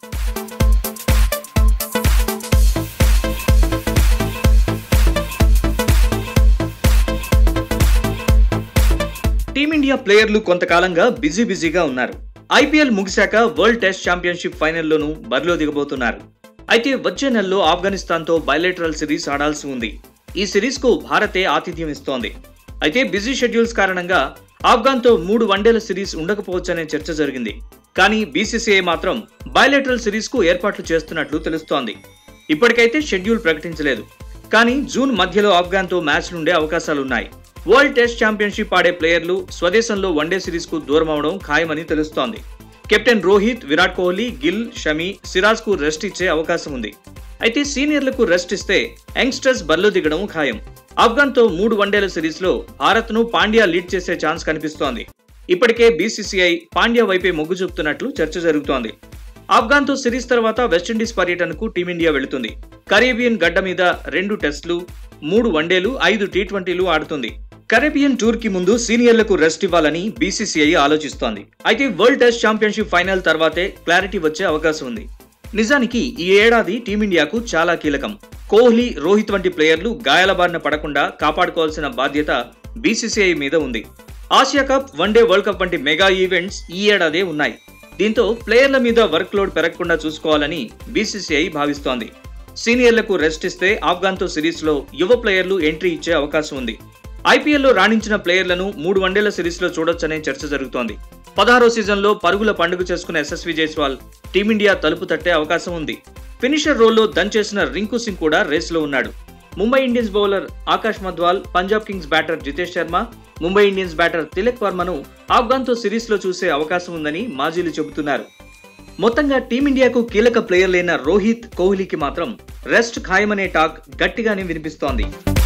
team India ప్లేయర్లు కొంతకాలంగా busy బిజీగా ఉన్నారు ఐపీఎల్ ముగిశాక వరల్డ్ టెస్ట్ ఛాంపియన్షిప్ ఫైనల్లోనూ బరిలో దిగబోతున్నారు అయితే వచ్చే నెలలో ఆఫ్ఘనిస్తాన్తో బయలేటరల్ సిరీస్ ఆడాల్సి ఉంది ఈ సిరీస్ కు భారతే ఆతిథ్యం ఇస్తోంది అయితే బిజీ షెడ్యూల్స్ కారణంగా ఆఫ్ఘాన్తో మూడు వన్డేల సిరీస్ ఉండకపోవచ్చనే చర్చ జరిగింది కానీ బీసీసీఐ మాత్రం బయలేటరల్ సిరీస్ కు ఏర్పాట్లు చేస్తున్నట్లు తెలుస్తోంది ఇప్పటికైతే షెడ్యూల్ ప్రకటించలేదు కానీ జూన్ మధ్యలో ఆఫ్ఘాన్తో మ్యాచ్లుండే అవకాశాలున్నాయి వరల్డ్ టెస్ట్ ఛాంపియన్షిప్ ఆడే ప్లేయర్లు స్వదేశంలో వన్డే సిరీస్ కు దూరం అవడం ఖాయమని తెలుస్తోంది కెప్టెన్ రోహిత్ విరాట్ కోహ్లీ గిల్ షమి సిరాజ్ కు రెస్ట్ ఇచ్చే అవకాశం ఉంది అయితే సీనియర్లకు రెస్ట్ ఇస్తే యంగ్స్టర్స్ బరిలో దిగడం ఖాయం ఆఫ్ఘాన్ తో మూడు వన్డేల సిరీస్ లో భారత్ ను పాండ్యా లీడ్ చేసే ఛాన్స్ కనిపిస్తోంది ఇప్పటికే బీసీసీఐ పాండ్యా వైపే మొగ్గు చూపుతున్నట్లు చర్చ జరుగుతోంది ఆఫ్ఘాన్ తో సిరీస్ తర్వాత వెస్టిండీస్ పర్యటనకు టీమిండియా వెళుతుంది కరేబియన్ గడ్డ మీద రెండు టెస్టులు మూడు వన్డేలు ఐదు టీ ట్వంటీలు ఆడుతుంది కరేబియన్ టూర్ కి ముందు సీనియర్లకు రెస్ట్ ఇవ్వాలని బీసీసీఐ ఆలోచిస్తోంది అయితే వరల్డ్ టెస్ట్ ఛాంపియన్షిప్ ఫైనల్ తర్వాతే క్లారిటీ వచ్చే అవకాశం ఉంది నిజానికి ఈ ఏడాది టీమిండియాకు చాలా కీలకం కోహ్లీ రోహిత్ వంటి ప్లేయర్లు గాయాల బారిన పడకుండా కాపాడుకోవాల్సిన బాధ్యత బీసీసీఐ మీద ఉంది Asia cup one day world cup వంటి మెగా ఈవెంట్స్ ఈ ఏడాదే ఉన్నాయి దీంతో ప్లేయర్ల మీద వర్క్ లోడ్ పెరగకుండా చూసుకోవాలని బీసీసీఐ భావిస్తోంది సీనియర్లకు రెస్ట్ ఇస్తే ఆఫ్ఘాన్తో సిరీస్ లో యువ ప్లేయర్లు ఎంట్రీ ఇచ్చే అవకాశం ఉంది ఐపీఎల్లో రాణించిన ప్లేయర్లను మూడు వన్డేల సిరీస్ లో చూడొచ్చనే చర్చ జరుగుతోంది పదహారో సీజన్లో పరుగుల పండుగ చేసుకున్న ఎస్ఎస్వి జైస్వాల్ టీమిండియా తలుపు తట్టే అవకాశం ఉంది ఫినిషర్ రోల్లో దంచేసిన రింకు సింగ్ కూడా రేస్లో ఉన్నాడు Mumbai Indians bowler Akash Madhwal Punjab kings batter Jitesh Sharma Mumbai Indians batter Tilak వర్మను ఆఫ్ఘాన్తో సిరీస్లో చూసే అవకాశం ఉందని మాజీలు చెబుతున్నారు మొత్తంగా టీమిండియాకు కీలక ప్లేయర్లైన రోహిత్ కోహ్లీకి మాత్రం రెస్ట్ ఖాయమనే టాక్ గట్టిగానే వినిపిస్తోంది